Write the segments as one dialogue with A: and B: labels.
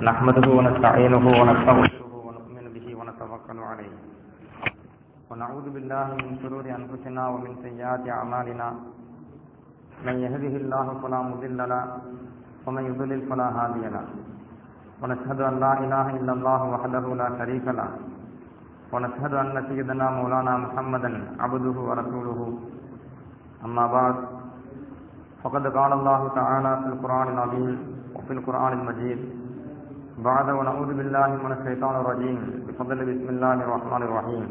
A: نحمده ونستعينه ونستغفره ونؤمن به ونتوكل عليه ونعوذ بالله من شرور أنفسنا ومن سيئات أعمالنا من يهده الله فلا مضل له ومن يضلل فلا هادي له ونشهد أن لا إله إلا الله وحده لا شريك له ونشهد أن سيدنا مولانا محمدا عبده ورسوله أما بعد فقد قال الله تعالى في القرآن العظيم وفي القرآن المجيد بعد ونعوذ بالله من الشيطان الرجيم بفضل بسم الله الرحمن الرحيم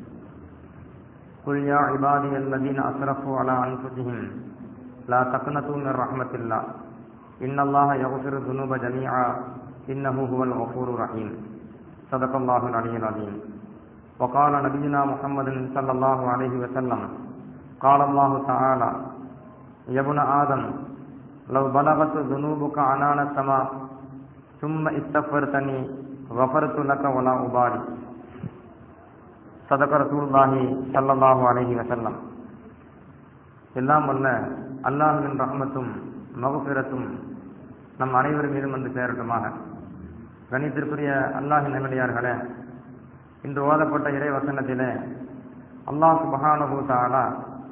A: قل يا عبادي الذين أسرفوا على أنفسهم لا تقنطوا من رحمة الله إن الله يغفر الذنوب جميعا إنه هو الغفور الرحيم صدق الله العلي العظيم وقال نبينا محمد صلى الله عليه وسلم قال الله تعالى يا ابن آدم لو بلغت ذنوبك عنان السماء ثم استغفرتني غفرت لك ولا أبالي صدق رسول الله صلى الله عليه وسلم எல்லாம் வல்ல அல்லாஹுவின் ரஹ்மத்தும் மகபிரத்தும் நம் அனைவர் மீதும் வந்து சேரட்டுமாக கணித்திற்குரிய அல்லாஹின் நிலையார்களே இன்று ஓதப்பட்ட இறை வசனத்திலே அல்லாஹ் சுபஹானஹு தாலா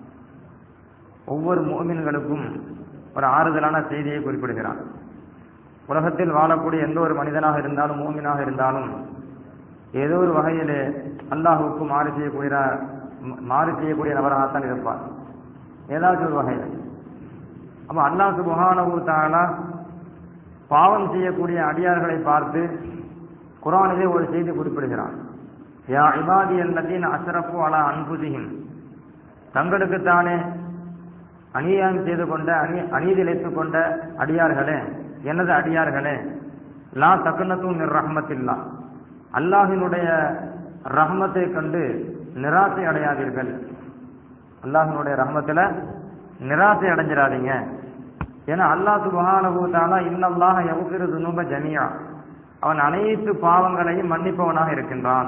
A: ஒவ்வொரு மோமின்களுக்கும் ஒரு ஆறுதலான செய்தியை குறிப்பிடுகிறான் உலகத்தில் வாழக்கூடிய எந்த ஒரு மனிதனாக இருந்தாலும் மூமினாக இருந்தாலும் ஏதோ ஒரு வகையிலே அல்லாஹுக்கு மாறு செய்யக்கூடிய மாறு செய்யக்கூடிய நபராகத்தான் இருப்பார் ஏதாச்சும் ஒரு வகையில் அப்ப அல்லாஹ் சுபஹானஹு தாலா பாவம் செய்யக்கூடிய அடியார்களை பார்த்து குரானிலே ஒரு செய்தி குறிப்பிடுகிறான் யா இபாதி அல்லதீன் அசரப்பு அலா அன்புதியும் தங்களுக்குத்தானே அநியாயம் செய்து கொண்ட அநீ அநீதி இழைத்துக் கொண்ட அடியார்களே எனது அடியார்களே லா தக்குனத்தும் நிர் ரஹமத்தில்லா அல்லாஹினுடைய ரஹமத்தை கண்டு நிராசை அடையாதீர்கள் அல்லாஹினுடைய ரஹமத்தில் நிராசை அடைஞ்சிடாதீங்க ஏன்னா அல்லாஹ் சுபஹானஹூத்தாலா இன்னல்லாஹ யகுஃபிரு துனூப ஜமியா அவன் அனைத்து பாவங்களையும் மன்னிப்பவனாக இருக்கின்றான்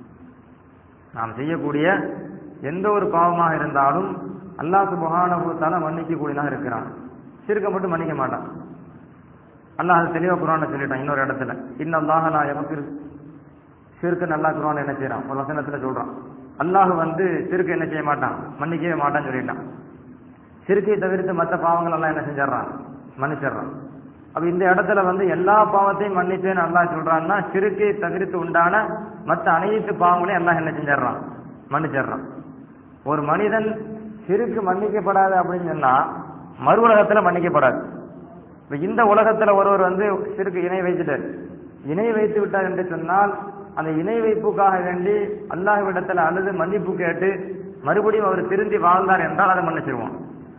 A: நாம் செய்யக்கூடிய எந்த ஒரு பாவமாக இருந்தாலும் அல்லாஹ் சுபஹானஹூத்தாலா மன்னிக்க கூடியதாக இருக்கிறான் சிறுக்க மட்டும் மன்னிக்க மாட்டான் அல்லாஹ் அது தெளிவாக குரான சொல்லிட்டான் இன்னொரு இடத்துல இன்னல்லாஹ நான் யகுஃபிரு சிறுக்கு நல்லா குரான் என்ன செய்யறான் ஒரு வசனத்துல சொல்றான் அல்லாஹ் வந்து சிறுக்கு என்ன செய்ய மாட்டான் மன்னிக்கவே மாட்டான்னு சொல்லிட்டான் சிறுக்கை தவிர்த்து மற்ற பாவங்கள் எல்லாம் என்ன செஞ்சிடறான் மன்னிச்சிடுறான் அப்ப இந்த இடத்துல வந்து எல்லா பாவத்தையும் மன்னிச்சேன்னு அல்லா சொல்றான்னா சிறுக்கை தவிர்த்து உண்டான மற்ற அனைத்து பாவங்களையும் எல்லாம் என்ன செஞ்சிடறான் மன்னிச்சிடுறான் ஒரு மனிதன் சிறுக்கு மன்னிக்கப்படாது அப்படின்னு சொன்னா மறு உலகத்துல மன்னிக்கப்படாது இப்ப இந்த உலகத்துல ஒருவர் வந்து சிறுக்கு இணை வைத்துட்டார் இணை வைத்து விட்டார் என்று சொன்னால் அந்த இணை வைப்புக்காக வேண்டி அல்லாஹ்விடத்துல அழுது மன்னிப்பு கேட்டு மறுபடியும் அவர் திருந்தி வாழ்ந்தார் என்றால் அதை மன்னிச்சிருவோம்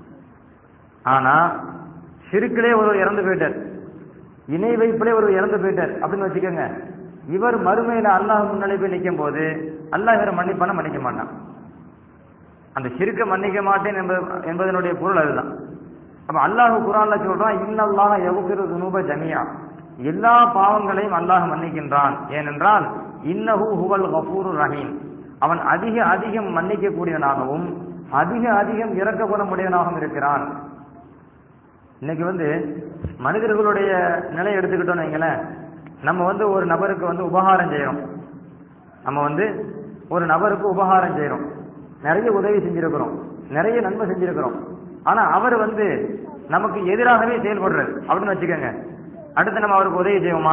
A: ஆனா சிறுக்கிலே ஒரு இறந்து போயிட்டார் இணை வைப்பிலே ஒரு இறந்து போயிட்டார் அப்படின்னு வச்சுக்கோங்க இவர் மறுமையில அல்லாஹ் முன்னாடி போய் நிற்கும் போது அல்லாஹ் இவரை மன்னிப்பான மன்னிக்க மாட்டான் அந்த சிறுக்க மன்னிக்க மாட்டேன் என்பதனுடைய பொருள் அதுதான் அப்ப அல்லாஹ் குரான்ல சொல்றான் இன்னல்லாஹ் எவுக்கிற துனூப ஜமியா எல்லா பாவங்களையும் அல்லாஹ் மன்னிக்கின்றான் ஏனென்றால் இன்னஹு ஹுவல் கஃபூரு ரஹீம் அவன் அதிக அதிகம் மன்னிக்க கூடியவனாகவும் அதிக அதிகம் இறக்க குணமுடையவனாகவும் இருக்கிறான் இன்னைக்கு வந்து மனிதர்களுடைய நிலை எடுத்துக்கிட்டோம்னு வைங்களேன் நம்ம வந்து ஒரு நபருக்கு வந்து உபகாரம் செய்யறோம் நம்ம வந்து ஒரு நபருக்கு உபகாரம் செய்யறோம் நிறைய உதவி செஞ்சிருக்கிறோம் நிறைய நன்மை செஞ்சிருக்கிறோம் ஆனா அவர் வந்து நமக்கு எதிராகவே செயல்படுறது அப்படின்னு வச்சுக்கோங்க அடுத்து நம்ம அவருக்கு உதவி செய்வோமா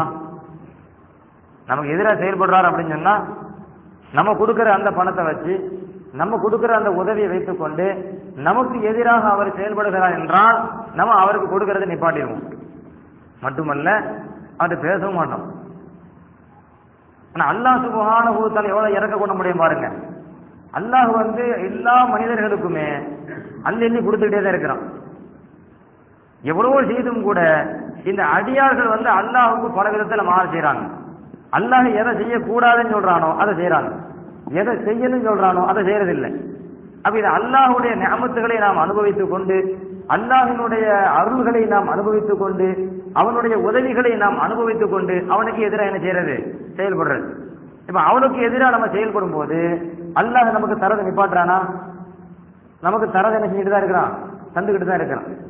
A: நமக்கு எதிராக செயல்படுறாரு அப்படின்னு சொன்னா நம்ம கொடுக்கிற அந்த பணத்தை வச்சு நம்ம கொடுக்கிற அந்த உதவியை வைத்துக்கொண்டு நமக்கு எதிராக அவர் செயல்படுகிறார் என்றால் நம்ம அவருக்கு கொடுக்கறதை நிப்பாட்டிடுவோம் மட்டுமல்ல அது பேசவும் மாட்டோம் ஆனா அல்லாஹ் சுபஹான பூத்தால் எவ்வளவு இறக்க கொள்ள முடியும் பாருங்க அல்லாஹ் வந்து எல்லா மனிதர்களுக்குமே அள்ளி கொடுத்துக்கிட்டே தான் இருக்கிறான் எவ்வளவோ செய்தும் கூட இந்த அடியார்கள் வந்து அல்லாஹுக்கு பல விதத்துல மாறு செய்யறாங்க அல்லாஹ் எதை செய்யக்கூடாதுன்னு சொல்றானோ அதை செய்யறாங்க எதை செய்யணும்னு சொல்றானோ அதை செய்யறதில்லை அப்ப இது அல்லாஹுடைய ஞாபகத்துகளை நாம் அனுபவித்துக் கொண்டு அல்லாஹினுடைய அருள்களை நாம் அனுபவித்துக் கொண்டு அவனுடைய உதவிகளை நாம் அனுபவித்துக் கொண்டு அவனுக்கு எதிராக என்ன செய்யறது செயல்படுறது இப்ப அவனுக்கு எதிராக நம்ம செயல்படும் போது அல்லாஹ் நமக்கு தரதை நிப்பாட்டுறானா நமக்கு தரதை என்ன செஞ்சுட்டு தான் இருக்கிறான் தந்துகிட்டு தான் இருக்கிறான்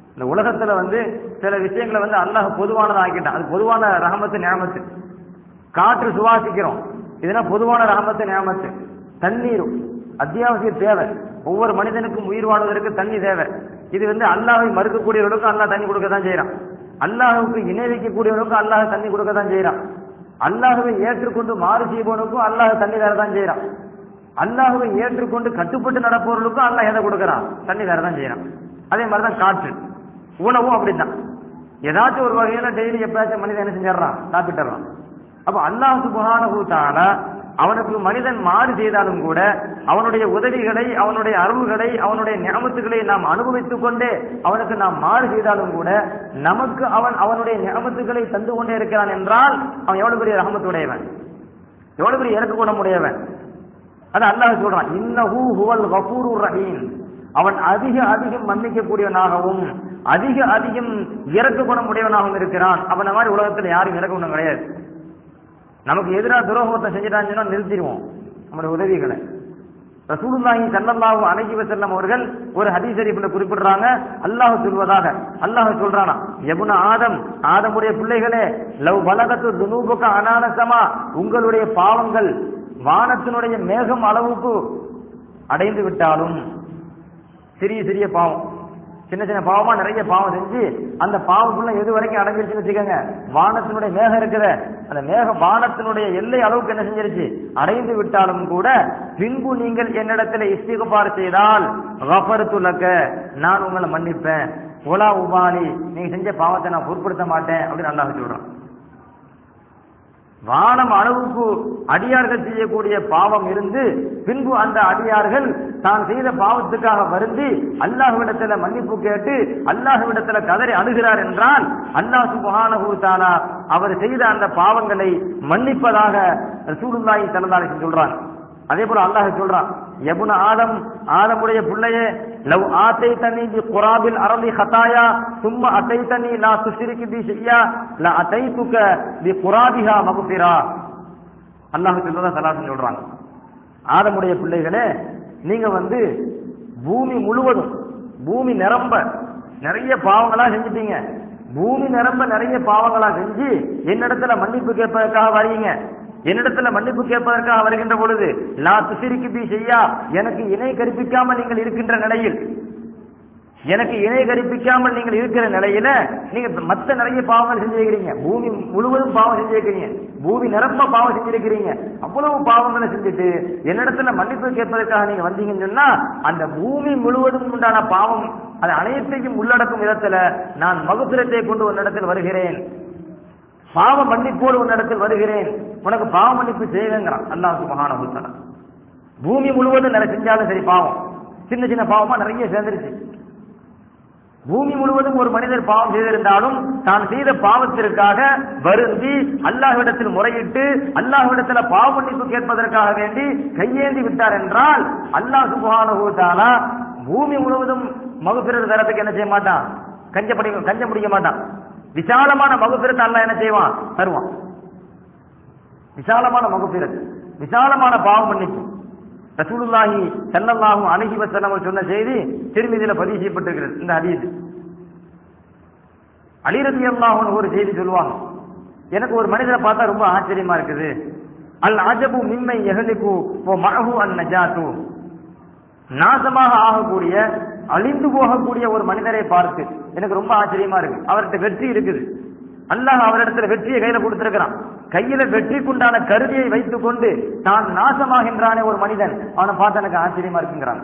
A: இந்த உலகத்துல வந்து சில விஷயங்களை வந்து அல்லாஹ் பொதுவானதா ஆக்கிட்டான் அது பொதுவான ரஹமத்து நியாமத்து காற்று சுவாசிக்கிறோம் இதெல்லாம் பொதுவான ரஹமத்து நியாமத்து தண்ணீர் அத்தியாவசிய தேவை ஒவ்வொரு மனிதனுக்கும் உயிர் வாழ்வதற்கு தண்ணி தேவை இது வந்து அல்லாஹை மறுக்கக்கூடியவர்களுக்கும் அல்லாஹ் தண்ணி கொடுக்க தான் செய்யறான் அல்லாஹுக்கு இணை வைக்கக்கூடியவனுக்கும் அல்லாஹ் தண்ணி கொடுக்க தான் செய்யறான் அல்லாஹுவை ஏற்றுக்கொண்டு மாறு செய்பவனுக்கும் அல்லாஹ் தண்ணி தர தான் செய்யறான் அல்லாஹுவை ஏற்றுக்கொண்டு கட்டுப்பட்டு நடப்பவர்களுக்கும் அல்லாஹ் எதை கொடுக்கறான் தண்ணி தர தான் செய்யறான் அதே மாதிரி தான் காற்று உணவும் அப்படித்தான் ஏதாச்சும் ஒரு வகையில டெய்லி எப்பயாச்சும் மனிதன் என்ன செஞ்சிடறான் சாப்பிட்டுறான் அப்ப அல்லாஹ் சுபஹானஹு தஆலா அவனுக்கு மனிதன் மாறு செய்தாலும் கூட அவனுடைய உதவிகளை அவனுடைய அருள்களை அவனுடைய ஞாபகத்துகளை நாம் அனுபவித்துக் கொண்டே அவனுக்கு நாம் மாறு செய்தாலும் கூட நமக்கு அவன் அவனுடைய ஞாபகத்துகளை தந்து கொண்டே இருக்கிறான் என்றால் அவன் எவ்வளவு பெரிய ரஹமத்துடையவன் எவ்வளவு பெரிய இறக்க குணமுடையவன் அது அல்லாஹ் சொல்றான் இன்னஹு ஹுவல் கஃபூருர் ரஹீம் அவன் அதிக அதிகம் மன்னிக்கக்கூடியவனாகவும் அதிக அதிகம் இறக்க குணமுடையவனாகவும் இருக்கிறான் அவன மாதிரி உலகத்துல யாரும் இறக்க குணம் கிடையாது நமக்கு எதிராக துரோகத்தை செஞ்சுட்டான்னு சொன்னா நிறுத்திடுவோம் நம்முடைய உதவிகளை ரசூலுல்லாஹி ஸல்லல்லாஹு அலைஹி வஸல்லம் அவர்கள் ஒரு ஹதீஸ் ஷரீஃப்ல குறிப்பிடுறாங்க அல்லாஹ் சொல்வதாக அல்லாஹ் சொல்றானா எபுன ஆதம் ஆதமுடைய பிள்ளைகளே லவ் பலகத்து துனூபுக அனானசமா உங்களுடைய பாவங்கள் வானத்தினுடைய மேகம் அளவுக்கு அடைந்து விட்டாலும் சிறிய சிறிய பாவம் சின்ன சின்ன பாவமா நிறைய பாவம் செஞ்சு அந்த பாவம் ஃபுல்லா எது வரைக்கும் அடங்கிருச்சுன்னு வச்சுக்கோங்க வானத்தினுடைய மேகம் இருக்குத அந்த மேகம் வானத்தினுடைய எல்லை அளவுக்கு என்ன செஞ்சிருச்சு அடைந்து விட்டாலும் கூட பின்பு நீங்கள் என்னிடத்துல இஸ்திகபார் செய்தால் துலக்க நான் உங்களை மன்னிப்பேன் ஒலா உபாலி நீங்க செஞ்ச பாவத்தை நான் பொருட்படுத்த மாட்டேன் அப்படின்னு அல்லாஹ் சொல்றான் வானம் அளவுக்கு அடியார்கள் செய்யக்கூடிய பாவம் இருந்து பின்பு அந்த அடியார்கள் தான் செய்த பாவத்துக்காக வருந்தி அல்லாஹ்விடத்துல மன்னிப்பு கேட்டு அல்லாஹ்விடத்துல கதறி அழுகிறார் என்றால் அல்லாஹ் சுபஹானஹு தஆலா அவர் செய்த அந்த பாவங்களை மன்னிப்பதாக ரசூலுல்லாஹி ஸல்லல்லாஹு அலைஹி சொல்றாங்க அதே போல அல்லாஹ் சொல்றான் எபுன ஆதம் ஆதமுடைய பிள்ளையே லவ் ஆத்தை தண்ணி பி குராபில் அரளி ஹதாயா சும்ம அத்தை தண்ணி லா துஷிரிக்கு பி செய்யா லா அத்தை துக்க பி குராபிஹா மகுபிரா அல்லாஹ் சொல்றதா சலாசன் சொல்றாங்க ஆதமுடைய பிள்ளைகளே நீங்க வந்து பூமி முழுவதும் பூமி நிரம்ப நிறைய பாவங்களா செஞ்சுட்டீங்க பூமி நிரம்ப நிறைய பாவங்களா செஞ்சு என்னிடத்துல மன்னிப்பு கேட்பதற்காக வரீங்க என்னிடத்துல மன்னிப்பு கேட்பதற்காக வருகின்ற பொழுது லா துசிரிக்கு பி செய்யா எனக்கு இணை கற்பிக்காமல் நீங்கள் இருக்கின்ற நிலையில் எனக்கு இணை கற்பிக்காமல் நீங்கள் இருக்கிற நிலையில நீங்க மத்த நிறைய பாவங்கள் செஞ்சிருக்கிறீங்க பூமி முழுவதும் பாவம் செஞ்சிருக்கிறீங்க பூமி நிரம்ப பாவம் செஞ்சிருக்கிறீங்க அவ்வளவு பாவங்களை செஞ்சுட்டு என்னிடத்துல மன்னிப்பு கேட்பதற்காக நீங்க வந்தீங்கன்னு சொன்னா அந்த பூமி முழுவதும் உண்டான பாவம் அது அனைத்தையும் உள்ளடக்கும் விதத்துல நான் மகுசுரத்தை கொண்டு உன்னிடத்தில் வருகிறேன் பாவ மன்னிப்போடு உன்னிடத்தில் வருகிறேன் உனக்கு பாவ மன்னிப்பு செய்வேங்கிறான் அல்லாஹ் மகான பூமி முழுவதும் நிறைய செஞ்சாலும் சரி பாவம் சின்ன சின்ன பாவமா நிறைய சேர்ந்துருச்சு பூமி முழுவதும் ஒரு மனிதர் பாவம் செய்திருந்தாலும் தான் செய்த பாவத்திற்காக வருந்தி அல்லாஹ்விடத்தில் முறையிட்டு அல்லாஹ்விடத்தில் பாவ மன்னிப்பு கேட்பதற்காக வேண்டி கையேந்தி விட்டார் என்றால் அல்லாஹ் சுபஹானஹு தஆலா பூமி முழுவதும் மகுபிரர் தரத்துக்கு என்ன செய்ய மாட்டான் கஞ்சப்படி கஞ்ச முடிக்க மாட்டான் விசாலமான மகுபிரத்தை அல்லாஹ் என்ன செய்வான் தருவான் விசாலமான மகுபிரத் விசாலமான பாவ மன்னிப்பு ரசூலுல்லாஹி ஸல்லல்லாஹு அலைஹி வஸல்லம் அவர்கள் சொன்ன செய்தி திருமதியில பதிவு செய்யப்பட்டிருக்கிறது இந்த ஹதீஸ் அலி ரலியல்லாஹு அன்ஹு ஒரு செய்தி சொல்லுவாங்க எனக்கு ஒரு மனிதரை பார்த்தா ரொம்ப ஆச்சரியமா இருக்குது அல் அஜபு மிம்மை எஹலிகு ஓ மஹு அன் நஜாத்து நாசமாக ஆகக்கூடிய அழிந்து போகக்கூடிய ஒரு மனிதரை பார்த்து எனக்கு ரொம்ப ஆச்சரியமா இருக்கு அவர்கிட்ட வெற்றி இருக்குது அல்லாஹ் அவரிடத்துல வெற்றியை கையில கொடுத்திருக்கிறான் கையில வெற்றிக்குண்டான கருவியை வைத்துக் கொண்டு தான் நாசமாகின்றானே ஒரு மனிதன் அவனை பார்த்து எனக்கு ஆச்சரியமா இருக்குங்கிறான்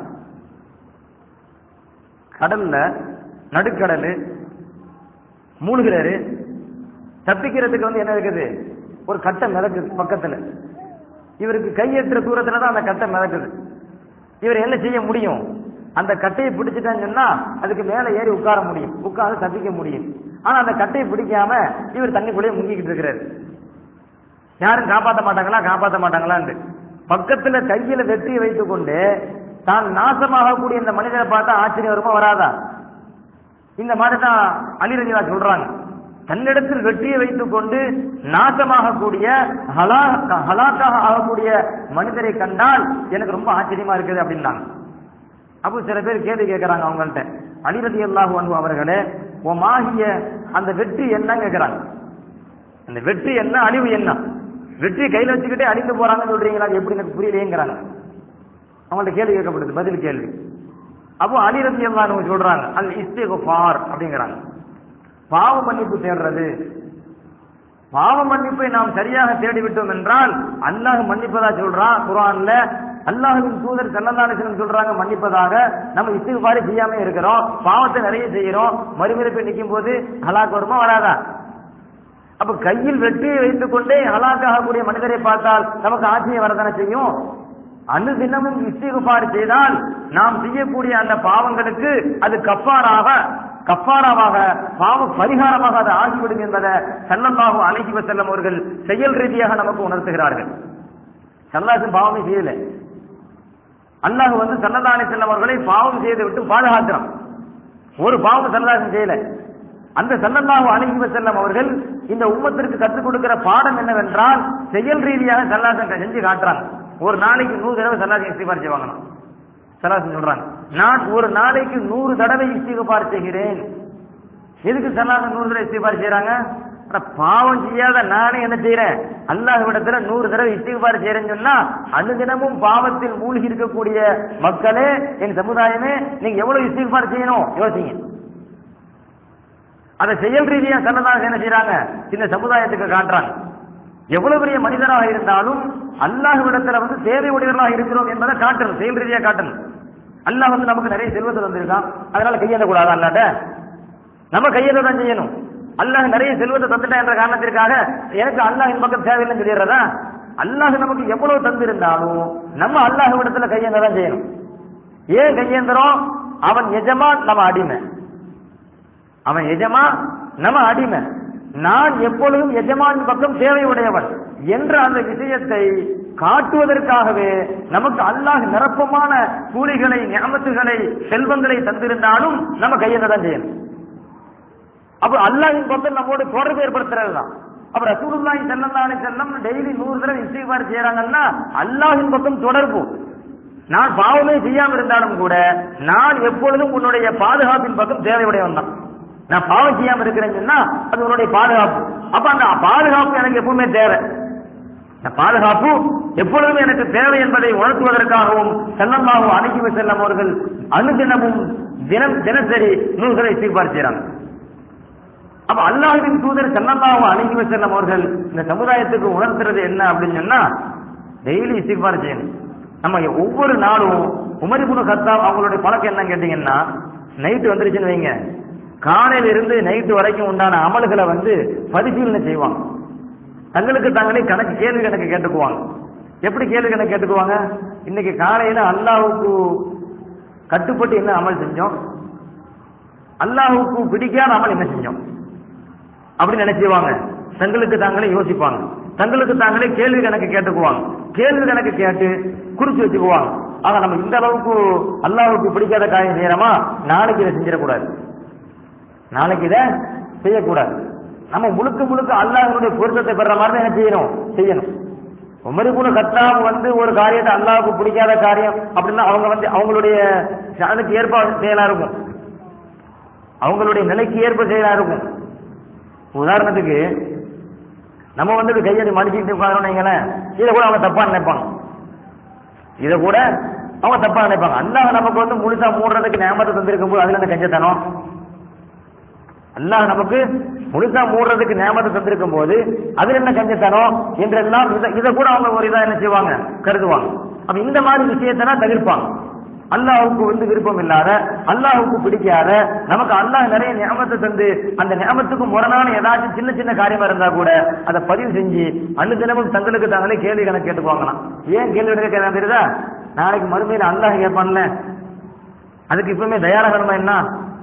A: கடல்ல நடுக்கடல் மூழ்கிறாரு தப்பிக்கிறதுக்கு வந்து என்ன இருக்குது ஒரு கட்டை மிதக்குது பக்கத்துல இவருக்கு கையெட்டுற தூரத்துல தான் அந்த கட்டை மிதக்குது இவர் என்ன செய்ய முடியும் அந்த கட்டையை பிடிச்சிட்டான்னு சொன்னா அதுக்கு மேல ஏறி உட்கார முடியும் உட்கார்ந்து தப்பிக்க முடியும் ஆனா அந்த கட்டையை பிடிக்காம இவர் தண்ணிக்குள்ளேயே முங்கிக்கிட்டு இருக்கிறாரு யாரும் காப்பாற்ற மாட்டாங்களா காப்பாற்ற மாட்டாங்களான்னு பக்கத்துல கையில வெற்றியை வைத்துக் கொண்டு தான் நாசமாகக்கூடிய இந்த மனிதனை பார்த்தா ஆச்சரியம் வருமா வராதா இந்த மாதிரி தான் அலிரஜிவா சொல்றாங்க தன்னிடத்தில் வெற்றியை வைத்துக் கொண்டு நாசமாகக்கூடிய ஹலா- ஹலாக்காக ஆகக்கூடிய மனிதரை கண்டால் எனக்கு ரொம்ப ஆச்சரியமா இருக்குது அப்படின்னாங்க அப்போ சில பேர் கேள்வி கேட்கறாங்க அவங்கள்ட்ட அலிரதி அல்லாஹு அன்பு அவர்களே மாகிய அந்த வெற்றி என்ன கேட்கிறாங்க அந்த வெற்றி என்ன அழிவு என்ன வெற்றி கையில வச்சுக்கிட்டே அழிந்து போறாங்கன்னு சொல்றீங்களா அது எப்படி எனக்கு புரியலையேங்கிறாங்க அவங்கள்ட்ட கேள்வி கேட்கப்படுது பதில் கேள்வி அப்போ அலிரதி அல்லாஹ் சொல்றாங்க அல் இஸ்திகுஃபார் அப்படிங்கிறாங்க பாவ மன்னிப்பு தேடுறது பாவ மன்னிப்பை நாம் சரியாக தேடிவிட்டோம் என்றால் அல்லாஹ் மன்னிப்பதா சொல்றான் குரான்ல அல்லாஹுவின் தூதர் செல்லந்தானேசன் சொல்றாங்க மன்னிப்பதாக நம்ம இஸ்திகுபாரி செய்யாம இருக்கிறோம் பாவத்தை நிறைய செய்யறோம் மறுபிறப்பை நிற்கும் போது ஹலாக் வருமா வராதா அப்ப கையில் வெற்றியை வைத்துக் கொண்டே ஹலாக்காகக்கூடிய மனிதரை பார்த்தால் நமக்கு ஆட்சியை வரதானே செய்யும் அன்று தினமும் இஸ்திகுபார் செய்தால் நாம் செய்யக்கூடிய அந்த பாவங்களுக்கு அது கப்பாராக கப்பாராவாக பாவ பரிகாரமாக அது ஆகிவிடும் என்பதை சல்லல்லாஹு அலைஹி வஸல்லம் அவர்கள் செயல் ரீதியாக நமக்கு உணர்த்துகிறார்கள் சல்லாசன் பாவமே செய்யல அல்லாஹ் வந்து சல்லல்லாஹு அலைஹி வஸல்லம் அவர்களை பாவம் செய்து விட்டு பாதுகாக்கிறான் ஒரு பாவம் சல்லல்லாஹு செய்யல அந்த சல்லல்லாஹு அலைஹி வஸல்லம் அவர்கள் இந்த உம்மத்திற்கு கற்றுக் கொடுக்கிற பாடம் என்னவென்றால் செயல் ரீதியாக சல்லாசன் செஞ்சு காட்டுறாங்க ஒரு நாளைக்கு நூறு தடவை சல்லாசன் இஸ்திபார் செய்வாங்களாம் சல்லாசன் சொல்றாங்க நான் ஒரு நாளைக்கு நூறு தடவை இஸ்திகார் செய்கிறேன் எதுக்கு சல்லாசன் நூறு தடவை இஸ்திகார் செய்யறாங்க ஆனா பாவம் செய்யாத நானே என்ன செய்யறேன் அல்லாஹ் விடத்துல நூறு தடவை இஸ்திகார் செய்யறேன்னு சொன்னா அனுதினமும் பாவத்தில் மூழ்கி இருக்கக்கூடிய மக்களே என் சமுதாயமே நீங்க எவ்வளவு இஸ்திகார் செய்யணும் யோசிங்க அதை செயல் ரீதியா சன்னதாக என்ன செய்யறாங்க இந்த சமுதாயத்துக்கு காட்டுறாங்க எவ்வளவு பெரிய மனிதராக இருந்தாலும் அல்லாஹ்விடத்துல வந்து தேவை உடையவர்களாக இருக்கிறோம் என்பதை காட்டணும் செயல் ரீதியா காட்டணும் அல்லாஹ் வந்து நமக்கு நிறைய செல்வத்தை தந்திருக்கான் அதனால கையெழுத கூடாது அல்லாட்ட நம்ம கையெழுத தான் செய்யணும் அல்லாஹ் நிறைய செல்வத்தை தந்துட்டா என்ற காரணத்திற்காக எனக்கு அல்லாஹின் பக்கம் தேவையில்லைன்னு சொல்லிடுறதா அல்லாஹ் நமக்கு எவ்வளவு தந்திருந்தாலும் நம்ம அல்லாஹ் விடத்துல கையேந்த தான் செய்யணும் ஏன் கையேந்திரம் அவன் எஜமான் நம்ம அடிமை அவன் எஜமா நம்ம அடிமை நான் எப்பொழுதும் எஜமான் பக்கம் தேவையுடையவன் என்ற அந்த விஷயத்தை காட்டுவதற்காகவே நமக்கு அல்லாஹ் நிரப்பமான கூலிகளை ஞாபகத்துகளை செல்வங்களை தந்திருந்தாலும் நம்ம கையில தான் செய்யணும் அப்ப அல்லாஹின் பக்கம் நம்மோடு தொடர்பு ஏற்படுத்துறது தான் அப்ப ரசூலுல்லாஹி ஸல்லல்லாஹு அலைஹி வஸல்லம் டெய்லி நூறு தடவை இஸ்திக்பார் செய்யறாங்கன்னா அல்லாஹின் பக்கம் தொடர்பு நான் பாவமே செய்யாம இருந்தாலும் கூட நான் எப்பொழுதும் உன்னுடைய பாதுகாப்பின் பக்கம் தேவையுடையவன் தான் நான் பாவம் செய்யாம இருக்கிறேன்னு சொன்னா அது உன்னுடைய பாதுகாப்பு அப்ப அந்த பாதுகாப்பு எனக்கு எப்பவுமே தேவை இந்த பாதுகாப்பு எப்பொழுதும் எனக்கு தேவை என்பதை உணர்த்துவதற்காகவும் செல்லமாக அணுகி செல்லும் அவர்கள் அனுதினமும் தினம் தினசரி நூல்களை இஸ்திக்பார் செய்யறாங்க அப்ப அல்லாஹின் தூதர் செல்லமாக அணுகி செல்லும் அவர்கள் இந்த சமுதாயத்துக்கு உணர்த்துறது என்ன அப்படின்னு சொன்னா டெய்லி இஸ்திக்பார் செய்யணும் நம்ம ஒவ்வொரு நாளும் உமரிபுனு கத்தாப் அவங்களுடைய பழக்கம் என்ன கேட்டீங்கன்னா நைட்டு வந்துருச்சுன்னு வைங்க காலையில இருந்து நைட்டு வரைக்கும் உண்டான அமல்களை வந்து பரிசீலனை செய்வாங்க தங்களுக்கு தாங்களே கணக்கு கேள்வி கணக்கு கேட்டுக்குவாங்க எப்படி கேள்வி கணக்கு கேட்டுக்குவாங்க இன்னைக்கு காலையில அல்லாஹுக்கு கட்டுப்பட்டு என்ன அமல் செஞ்சோம் அல்லாஹுக்கு பிடிக்காத அமல் என்ன செஞ்சோம் அப்படி நினைச்சுவாங்க தங்களுக்கு தாங்களே யோசிப்பாங்க தங்களுக்கு தாங்களே கேள்வி கணக்கு கேட்டுக்குவாங்க கேள்வி கணக்கு கேட்டு குறிச்சு வச்சுக்குவாங்க ஆனா நம்ம இந்த அளவுக்கு அல்லாஹுக்கு பிடிக்காத காரியம் செய்யறோமா நாளைக்கு இதை செஞ்சிடக்கூடாது நாளைக்கு இதை செய்யக்கூடாது நம்ம முழுக்க முழுக்க அல்லாஹனுடைய பொருத்தத்தை பெற மாதிரி தான் என்ன செய்யணும் செய்யணும் உமரி கூட கத்தாம் வந்து ஒரு காரியத்தை அல்லாவுக்கு பிடிக்காத காரியம் அப்படின்னா அவங்க வந்து அவங்களுடைய அதுக்கு ஏற்ப செயலா இருக்கும் அவங்களுடைய நிலைக்கு ஏற்ப செயலா இருக்கும் உதாரணத்துக்கு நம்ம வந்து கையடி மடிச்சுட்டு உட்காந்துங்களேன் இதை கூட அவங்க தப்பா நினைப்பாங்க இதை கூட அவங்க தப்பா நினைப்பாங்க அல்லாஹ் நமக்கு வந்து முழுசா மூடுறதுக்கு ஞாபகத்தை தந்திருக்கும் போது அதுல என்ன கஞ்சத்தனம் அல்லாஹ் நமக்கு முழுசா மூடுறதுக்கு ஞாபகத்தை தந்திருக்கும் போது அதுல என்ன கஞ்சத்தனம் என்றெல்லாம் இதை கூட அவங்க ஒரு இதா என்ன செய்வாங்க கருதுவாங்க அப்ப இந்த மாதிரி விஷயத்தான் தவிர்ப்பாங்க அல்லாஹுக்கு வந்து விருப்பம் இல்லாத அல்லாஹுக்கு பிடிக்காத நமக்கு அல்லாஹ் நிறைய ஞாபகத்தை தந்து அந்த ஞாபகத்துக்கு முரணான ஏதாச்சும் சின்ன சின்ன காரியமா இருந்தா கூட அதை பதிவு செஞ்சு அன்னு தினமும் தங்களுக்கு தாங்களே கேள்வி கணக்கு கேட்டுக்குவாங்களாம் ஏன் கேள்வி கணக்கு தெரியுதா நாளைக்கு மறுமையில அல்லாஹ் கேட்பான்ல அதுக்கு இப்பவுமே தயாராகணுமா என்ன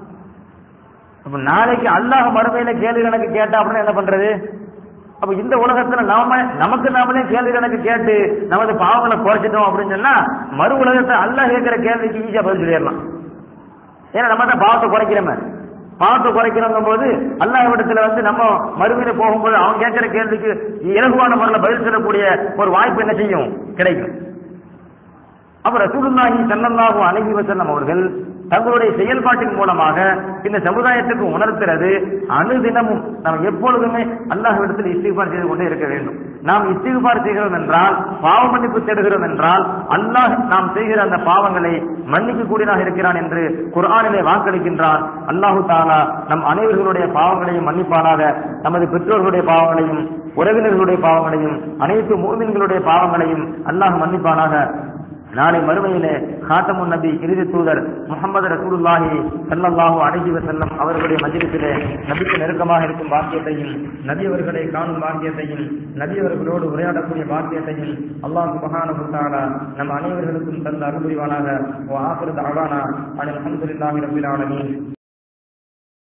A: அப்ப நாளைக்கு அல்லாஹ் மறுமையில கேள்வி கணக்கு கேட்டா அப்படின்னு என்ன பண்றது அப்ப இந்த உலகத்துல நாம நமக்கு நாமளே கேள்வி கணக்கு கேட்டு நமது பாவங்களை குறைச்சிட்டோம் அப்படின்னு சொன்னா மறு உலகத்தை அல்லாஹ் கேட்கிற கேள்விக்கு ஈஸியா பதில் சொல்லிடலாம் ஏன்னா நம்ம தான் பாவத்தை குறைக்கிறோமே பாவத்தை குறைக்கிறோங்க போது அல்லாஹ் இடத்துல வந்து நம்ம மறுமையில போகும்போது அவன் கேட்கிற கேள்விக்கு இலகுவான முறையில் பதில் சொல்லக்கூடிய ஒரு வாய்ப்பு என்ன செய்யும் கிடைக்கும் அப்ப ரசூலுல்லாஹி ஸல்லல்லாஹு அலைஹி வஸல்லம் அவர்கள் தங்களுடைய செயல்பாட்டின் மூலமாக இந்த சமுதாயத்துக்கு உணர்த்துறது அனுதினமும் நாம் எப்பொழுதுமே அல்லாஹ்விடத்தில் இஸ்திஃபார் செய்து கொண்டே இருக்க வேண்டும் நாம் இஸ்திஃபார் செய்கிறோம் என்றால் பாவ மன்னிப்பு தேடுகிறோம் என்றால் அல்லாஹ் நாம் செய்கிற அந்த பாவங்களை மன்னிக்க கூடியதாக இருக்கிறான் என்று குர்ஆனிலே வாக்களிக்கின்றான் அல்லாஹு தாலா நம் அனைவர்களுடைய பாவங்களையும் மன்னிப்பானாக நமது பெற்றோர்களுடைய பாவங்களையும் உறவினர்களுடைய பாவங்களையும் அனைத்து மூமின்களுடைய பாவங்களையும் அல்லாஹ் மன்னிப்பானாக நாளை மறுமையிலே காத்தமுன் நபி இறுதி தூதர் முகமது ரசூலுல்லாஹி ஸல்லல்லாஹு அலைஹி வஸல்லம் அவர்களுடைய மஜ்லிஸிலே நபிக்கு நெருக்கமாக இருக்கும் பாக்கியத்தையும் நபி அவர்களை காணும் பாக்கியத்தையும் நபி அவர்களோடு உரையாடக்கூடிய பாக்கியத்தையும் அல்லாஹ் சுப்ஹானஹு வ தஆலா நம் அனைவர்களுக்கும் தந்த அருள் புரிவானாக வ ஆஃபிரு தஅவானா அனில் ஹம்துலில்லாஹி ரப்பில் ஆலமீன்